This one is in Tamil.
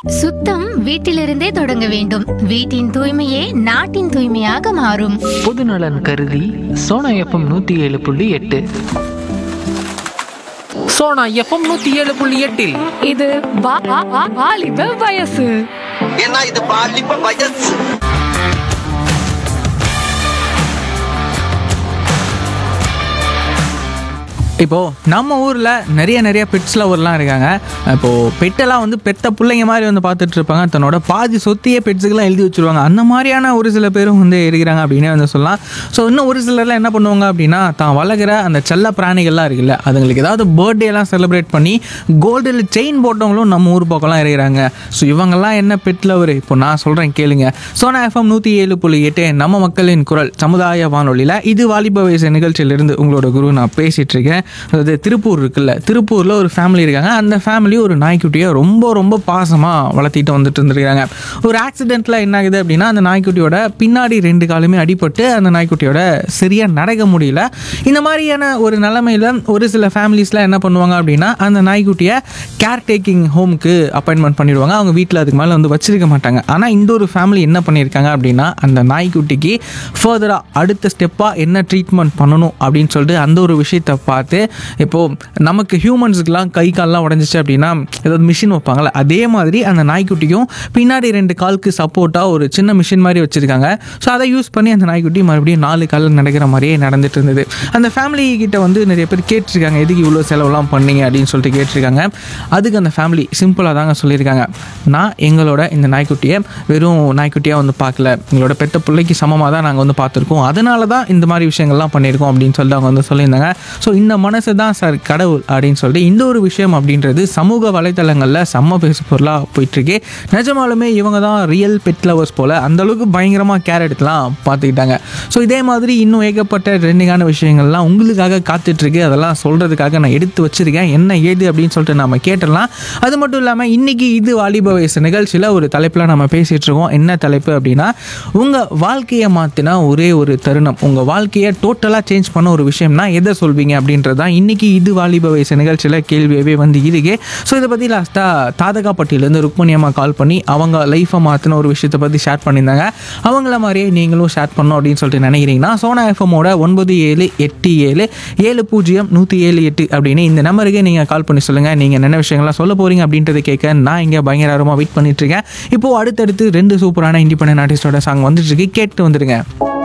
சுத்தம் வீட்டிலிருந்தே தொடங்க வேண்டும் வீட்டின் தூய்மையே நாட்டின் தூய்மையாக மாறும் பொதுநலன் கருதி சோனா எஃப்எம் நூற்றி ஏழு புள்ளி எட்டு சோனா எஃப்எம் நூற்றி ஏழு புள்ளி எட்டில் இது வா- வா- வா- வாலிப வயசு ஏன்னா இது பாலிப்ப வயசு இப்போ நம்ம ஊரில் நிறைய நிறைய பெட்ஸ் லவர்லாம் இருக்காங்க இப்போ பெட்டெல்லாம் வந்து பெத்த பிள்ளைங்க மாதிரி வந்து பார்த்துட்டு இருப்பாங்க தன்னோட பாதி சொத்தையே பெட்ஸுக்கெல்லாம் எழுதி வச்சிருவாங்க அந்த மாதிரியான ஒரு சில பேரும் வந்து இருக்கிறாங்க அப்படின்னே வந்து சொல்லலாம் ஸோ இன்னும் ஒரு சிலர்லாம் என்ன பண்ணுவாங்க அப்படின்னா தான் வளர்க்குற அந்த செல்ல பிராணிகள்லாம் இருக்குல்ல அதுங்களுக்கு ஏதாவது பர்த்டே எல்லாம் செலிப்ரேட் பண்ணி கோல்டில் செயின் போட்டவங்களும் நம்ம ஊர் பக்கம்லாம் இருக்கிறாங்க ஸோ இவங்கெல்லாம் என்ன பெட் லவர் இப்போ நான் சொல்கிறேன் கேளுங்க சோனா எஃப்எம் நூற்றி ஏழு புள்ளி எட்டு நம்ம மக்களின் குரல் சமுதாய வானொலியில் இது வாலிப வயசு நிகழ்ச்சியிலிருந்து உங்களோட குரு நான் பேசிகிட்டு இருக்கேன் அதாவது திருப்பூர் இருக்குல்ல திருப்பூரில் ஒரு ஃபேமிலி இருக்காங்க அந்த ஃபேமிலி ஒரு நாய்க்குட்டியை ரொம்ப ரொம்ப பாசமாக வளர்த்திட்டு வந்துட்டு இருந்திருக்காங்க ஒரு ஆக்சிடெண்ட்டில் என்ன ஆகுது அப்படின்னா அந்த நாய்க்குட்டியோட பின்னாடி ரெண்டு காலுமே அடிபட்டு அந்த நாய்க்குட்டியோட சரியாக நடக்க முடியல இந்த மாதிரியான ஒரு நிலமையில ஒரு சில ஃபேமிலிஸில் என்ன பண்ணுவாங்க அப்படின்னா அந்த நாய்க்குட்டியை கேர் டேக்கிங் ஹோம்க்கு அப்பாயின்மெண்ட் பண்ணிடுவாங்க அவங்க வீட்டில் அதுக்கு மேலே வந்து வச்சிருக்க மாட்டாங்க ஆனால் இந்த ஒரு ஃபேமிலி என்ன பண்ணியிருக்காங்க அப்படின்னா அந்த நாய்க்குட்டிக்கு ஃபர்தராக அடுத்த ஸ்டெப்பாக என்ன ட்ரீட்மெண்ட் பண்ணணும் அப்படின்னு சொல்லிட்டு அந்த ஒரு விஷயத்தை பார்த்து இப்போது நமக்கு ஹியூமன்ஸுக்கெலாம் கை கால்லாம் உடஞ்சிச்சு அப்படின்னா ஏதாவது மிஷின் வைப்பாங்கள்ல அதே மாதிரி அந்த நாய்க்குட்டிக்கும் பின்னாடி ரெண்டு காலுக்கு சப்போர்ட்டாக ஒரு சின்ன மிஷின் மாதிரி வச்சுருக்காங்க ஸோ அதை யூஸ் பண்ணி அந்த நாய்க்குட்டி மறுபடியும் நாலு காலில் நடக்கிற மாதிரியே நடந்துட்டு இருந்தது அந்த ஃபேமிலி கிட்ட வந்து நிறைய பேர் கேட்டிருக்காங்க எதுக்கு இவ்வளோ செலவுலாம் பண்ணீங்க அப்படின்னு சொல்லிட்டு கேட்டிருக்காங்க அதுக்கு அந்த ஃபேமிலி சிம்பிளாக தாங்க சொல்லியிருக்காங்க நான் எங்களோட இந்த நாய்க்குட்டியை வெறும் நாய்க்குட்டியாக வந்து பார்க்கல எங்களோட பெத்த பிள்ளைக்கு சமமாக தான் நாங்கள் வந்து பார்த்துருக்கோம் அதனால தான் இந்த மாதிரி விஷயங்கள்லாம் பண்ணியிருக்கோம் அப்படின்னு சொல்லிட்டு அவங்க வந்து சொல்லியிருந்தாங்க ஸோ இந்த மனசு தான் சார் கடவுள் அப்படின்னு சொல்லிட்டு இந்த ஒரு விஷயம் அப்படின்றது சமூக வலைத்தளங்களில் செம்ம பேசு பொருளாக போயிட்டுருக்கு நிஜமாலுமே இவங்க தான் ரியல் பெட் லவர்ஸ் போல் அந்தளவுக்கு பயங்கரமாக கேர் எடுத்துலாம் பார்த்துக்கிட்டாங்க ஸோ இதே மாதிரி இன்னும் ஏகப்பட்ட ட்ரெண்டிங்கான விஷயங்கள்லாம் உங்களுக்காக காத்துட்ருக்கு அதெல்லாம் சொல்கிறதுக்காக நான் எடுத்து வச்சிருக்கேன் என்ன ஏது அப்படின்னு சொல்லிட்டு நம்ம கேட்டுடலாம் அது மட்டும் இல்லாமல் இன்றைக்கி இது வாலிப வயசு நிகழ்ச்சியில் ஒரு தலைப்பில் நம்ம பேசிகிட்டு இருக்கோம் என்ன தலைப்பு அப்படின்னா உங்கள் வாழ்க்கையை மாற்றினா ஒரே ஒரு தருணம் உங்கள் வாழ்க்கையை டோட்டலாக சேஞ்ச் பண்ண ஒரு விஷயம்னா எதை சொல்வீங்க அப்படின்றது தான் இன்றைக்கி இது வாலிப வயசு நிகழ்ச்சியில் கேள்வியவே வந்து இருக்கு ஸோ இதை பற்றி லாஸ்ட்டாக தாதகாப்பட்டியிலேருந்து ருக்மணி அம்மா கால் பண்ணி அவங்க லைஃப்பை மாற்றின ஒரு விஷயத்தை பற்றி ஷேர் பண்ணியிருந்தாங்க அவங்கள மாதிரியே நீங்களும் ஷேர் பண்ணணும் அப்படின்னு சொல்லிட்டு நினைக்கிறீங்கன்னா சோனா எஃப்எம்மோட ஒன்பது ஏழு எட்டு ஏழு ஏழு பூஜ்ஜியம் நூற்றி ஏழு எட்டு அப்படின்னு இந்த நம்பருக்கு நீங்கள் கால் பண்ணி சொல்லுங்கள் நீங்கள் என்ன விஷயங்கள்லாம் சொல்ல போகிறீங்க அப்படின்றத கேட்க நான் இங்கே பயங்கரமாக வெயிட் பண்ணிட்டு இருக்கேன் இப்போது அடுத்தடுத்து ரெண்டு சூப்பரான இண்டிபெண்டன்ட் ஆர்டிஸ்டோட சாங் வந்துட்டு இருக்கு கேட்டு வந்துடுங்க